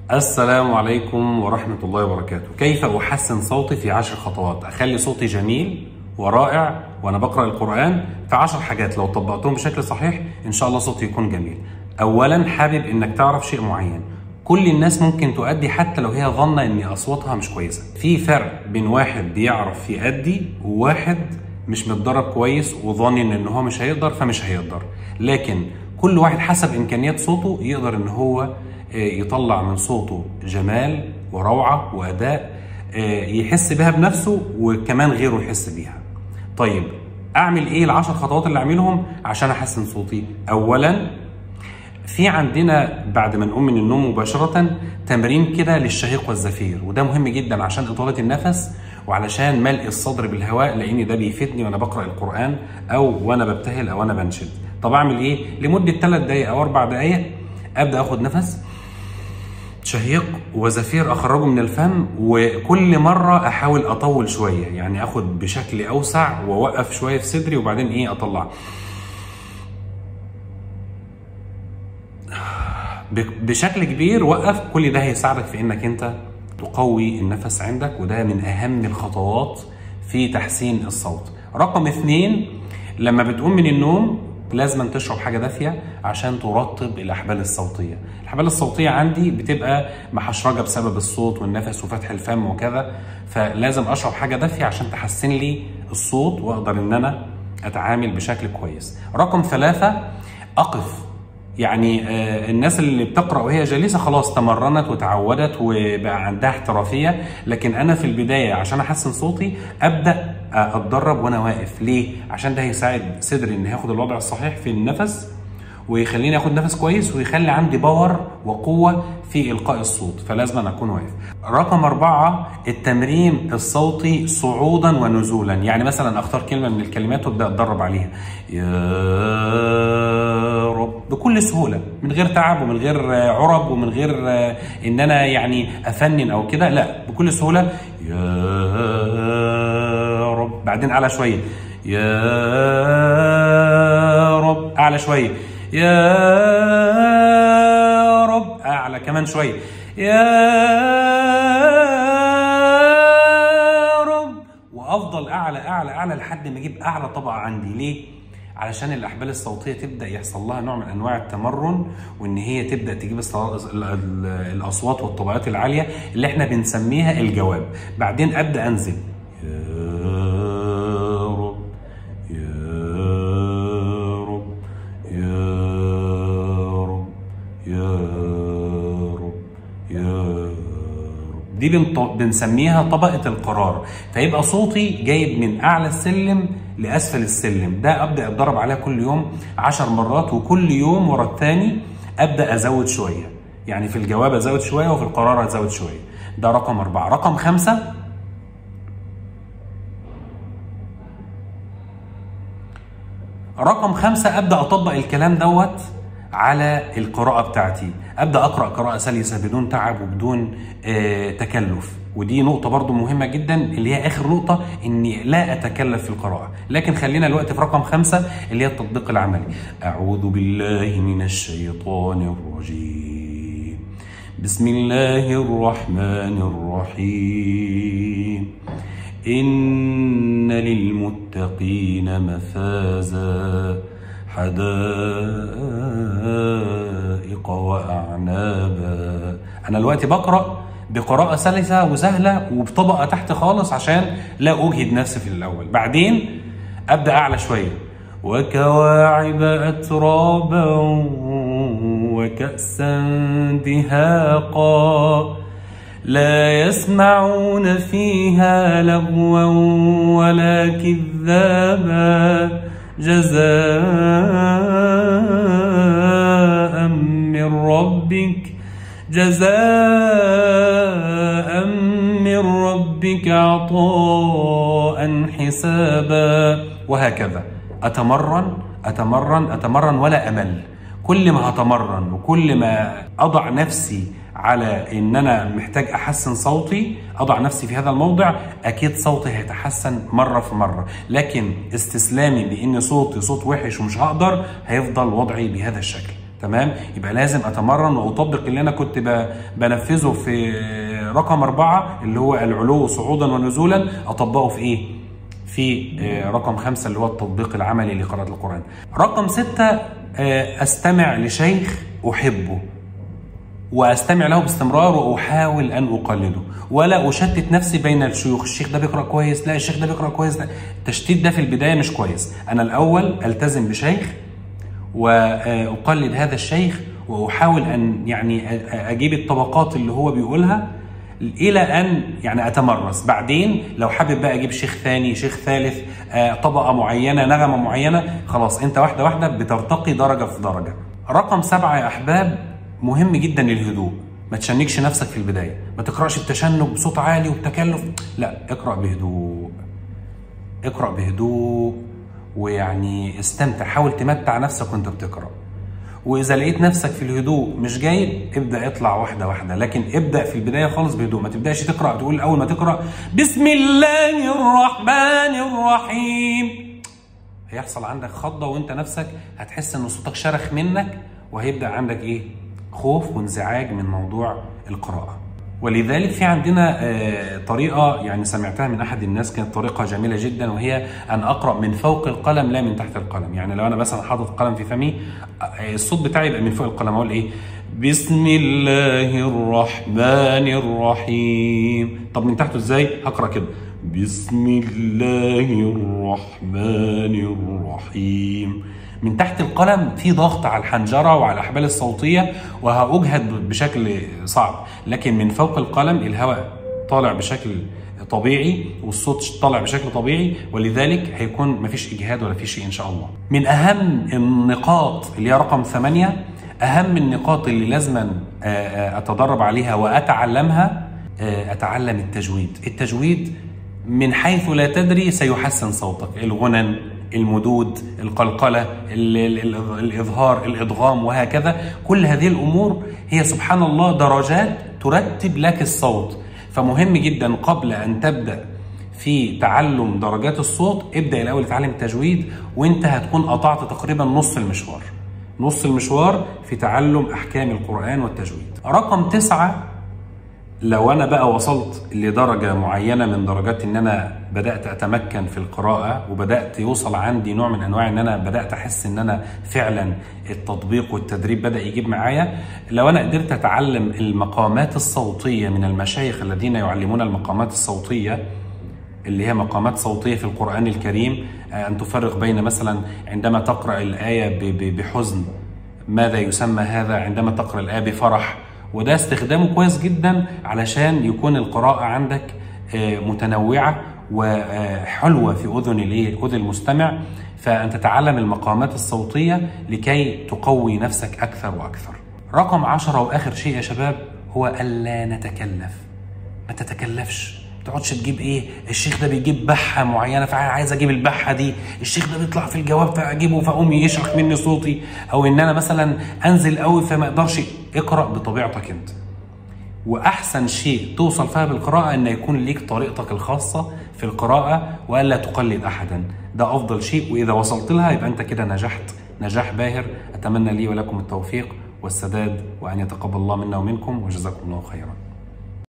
السلام عليكم ورحمة الله وبركاته كيف أحسن صوتي في عشر خطوات أخلي صوتي جميل ورائع وأنا بقرأ القرآن في عشر حاجات لو طبقتهم بشكل صحيح إن شاء الله صوتي يكون جميل أولا حابب إنك تعرف شيء معين كل الناس ممكن تؤدي حتى لو هي ظنة إن أصواتها مش كويسة في فرق بين واحد بيعرف يأدي وواحد مش متدرب كويس وظانن إن هو مش هيقدر فمش هيقدر لكن كل واحد حسب إمكانيات صوته يقدر إن هو يطلع من صوته جمال وروعة وأداء يحس بها بنفسه وكمان غيره يحس بيها طيب أعمل إيه العشر خطوات اللي أعملهم عشان أحسن صوتي أولا في عندنا بعد ما نقوم من النوم مباشرة تمرين كده للشهيق والزفير وده مهم جدا عشان إطالة النفس وعلشان ملء الصدر بالهواء لأن ده بيفيدني وأنا بقرأ القرآن أو وأنا ببتهل أو أنا بنشد طب أعمل إيه؟ لمدة 3 دقايق أو 4 دقايق أبدأ أخد نفس شهيق وزفير اخرجه من الفم وكل مره احاول اطول شويه يعني اخد بشكل اوسع واوقف شويه في صدري وبعدين ايه اطلع بشكل كبير وقف كل ده هيساعدك في انك انت تقوي النفس عندك وده من اهم الخطوات في تحسين الصوت رقم اثنين لما بتقوم من النوم لازم تشرب حاجه دافيه عشان ترطب الاحبال الصوتيه الاحبال الصوتيه عندي بتبقى محشرجه بسبب الصوت والنفس وفتح الفم وكذا فلازم اشرب حاجه دافيه عشان تحسن لي الصوت واقدر ان انا اتعامل بشكل كويس رقم ثلاثة اقف يعني آه الناس اللي بتقرا وهي جالسه خلاص تمرنت وتعودت وبقى عندها احترافيه لكن انا في البدايه عشان احسن صوتي ابدا اتدرب وانا واقف ليه عشان ده هيساعد صدري ان ياخد الوضع الصحيح في النفس ويخليني اخد نفس كويس ويخلي عندي باور وقوه في القاء الصوت فلازم أنا اكون واقف رقم أربعة التمرين الصوتي صعودا ونزولا يعني مثلا اختار كلمه من الكلمات وابدا اتدرب عليها يا رب بكل سهوله من غير تعب ومن غير عرب ومن غير ان انا يعني افنن او كده لا بكل سهوله يا رب بعدين اعلى شويه يا رب اعلى شويه يا رب اعلى كمان شويه يا رب وافضل اعلى اعلى اعلى لحد ما اجيب اعلى طبقه عندي ليه علشان الاحبال الصوتيه تبدا يحصل لها نوع من انواع التمرن وان هي تبدا تجيب الاصوات والطبقات العاليه اللي احنا بنسميها الجواب بعدين ابدا انزل دي بنسميها طبقة القرار فيبقى صوتي جايب من أعلى السلم لأسفل السلم ده أبدأ أتدرب عليها كل يوم عشر مرات وكل يوم ورا التاني أبدأ أزود شوية يعني في الجواب أزود شوية وفي القرار أزود شوية ده رقم أربعة رقم خمسة رقم خمسة أبدأ أطبق الكلام دوت على القراءة بتاعتي أبدأ أقرأ قراءة سلسة بدون تعب وبدون آه تكلف ودي نقطة برضو مهمة جدا اللي هي آخر نقطة إني لا أتكلف في القراءة لكن خلينا الوقت في رقم خمسة اللي هي التطبيق العملي أعوذ بالله من الشيطان الرجيم بسم الله الرحمن الرحيم إن للمتقين مفازا حدائق وأعنابا أنا دلوقتي بقرأ بقراءة سلسة وسهلة وبطبقة تحت خالص عشان لا أجهد نفسي في الأول بعدين أبدأ أعلى شوية وكواعب أترابا وكأسا دهاقا لا يسمعون فيها لغوا ولا كذابا جزاء من ربك جزاء من ربك عطاء حسابا وهكذا أتمرن أتمرن أتمرن ولا أمل كل ما أتمرن وكل ما أضع نفسي على ان انا محتاج احسن صوتي اضع نفسي في هذا الموضع اكيد صوتي هيتحسن مره في مره لكن استسلامي بان صوتي صوت وحش ومش هقدر هيفضل وضعي بهذا الشكل تمام يبقى لازم اتمرن واطبق اللي انا كنت ب- بنفذه في رقم أربعة اللي هو العلو صعودا ونزولا اطبقه في ايه في آه، رقم خمسة اللي هو التطبيق العملي لقراءة القرآن رقم ستة آه، استمع لشيخ احبه واستمع له باستمرار واحاول ان اقلده ولا اشتت نفسي بين الشيوخ الشيخ ده بيقرا كويس لا الشيخ ده بيقرا كويس لا التشتيت ده في البدايه مش كويس انا الاول التزم بشيخ واقلد هذا الشيخ واحاول ان يعني أ- اجيب الطبقات اللي هو بيقولها الى ان يعني اتمرس بعدين لو حابب بقى اجيب شيخ ثاني شيخ ثالث آه، طبقه معينه نغمه معينه خلاص انت واحده واحده بترتقي درجه في درجه رقم سبعة يا احباب مهم جدا الهدوء ما تشنكش نفسك في البدايه ما تقراش بتشنج بصوت عالي وبتكلف لا اقرا بهدوء اقرا بهدوء ويعني استمتع حاول تمتع نفسك وانت بتقرا واذا لقيت نفسك في الهدوء مش جاي ابدا اطلع واحده واحده لكن ابدا في البدايه خالص بهدوء ما تبداش تقرا تقول اول ما تقرا بسم الله الرحمن الرحيم هيحصل عندك خضه وانت نفسك هتحس ان صوتك شرخ منك وهيبدا عندك ايه خوف وانزعاج من موضوع القراءه ولذلك في عندنا آه، طريقه يعني سمعتها من احد الناس كانت طريقه جميله جدا وهي ان اقرا من فوق القلم لا من تحت القلم يعني لو انا مثلا حاطط قلم في فمي آه، الصوت بتاعي يبقى من فوق القلم اقول ايه بسم الله الرحمن الرحيم طب من تحته ازاي هقرا كده بسم الله الرحمن الرحيم من تحت القلم في ضغط على الحنجرة وعلى الأحبال الصوتية وهأجهد بشكل صعب لكن من فوق القلم الهواء طالع بشكل طبيعي والصوت طالع بشكل طبيعي ولذلك هيكون مفيش إجهاد ولا في شيء إن شاء الله من أهم النقاط اللي هي رقم ثمانية أهم النقاط اللي لازما آه، آه، أتدرب عليها وأتعلمها آه، أتعلم التجويد التجويد من حيث لا تدري سيحسن صوتك الغنن المدود القلقلة ال- ال- ال- الإظهار الإدغام وهكذا كل هذه الأمور هي سبحان الله درجات ترتب لك الصوت فمهم جدا قبل أن تبدأ في تعلم درجات الصوت ابدأ الأول اتعلم التجويد وانت هتكون قطعت تقريبا نص المشوار نص المشوار في تعلم أحكام القرآن والتجويد رقم تسعة لو انا بقى وصلت لدرجه معينه من درجات ان انا بدات اتمكن في القراءه وبدات يوصل عندي نوع من انواع ان انا بدات احس ان انا فعلا التطبيق والتدريب بدا يجيب معايا لو انا قدرت اتعلم المقامات الصوتيه من المشايخ الذين يعلمون المقامات الصوتيه اللي هي مقامات صوتية في القرآن الكريم آه، أن تفرق بين مثلا عندما تقرأ الآية ب- ب- بحزن ماذا يسمى هذا عندما تقرأ الآية بفرح وده استخدامه كويس جدا علشان يكون القراءة عندك آه، متنوعة وحلوة في أذن الإيه؟ أذن المستمع فأن تتعلم المقامات الصوتية لكي تقوي نفسك أكثر وأكثر رقم عشرة وآخر شيء يا شباب هو ألا نتكلف ما تتكلفش ما تقعدش تجيب ايه الشيخ ده بيجيب بحه معينه فعايز اجيب البحه دي الشيخ ده بيطلع في الجواب فاجيبه فاقوم يشرح مني صوتي او ان انا مثلا انزل قوي فما اقدرش اقرا بطبيعتك انت واحسن شيء توصل فيها بالقراءه ان يكون ليك طريقتك الخاصه في القراءه والا تقلد احدا ده افضل شيء واذا وصلت لها يبقى انت كده نجحت نجاح باهر اتمنى لي ولكم التوفيق والسداد وان يتقبل الله منا ومنكم وجزاكم الله خيرا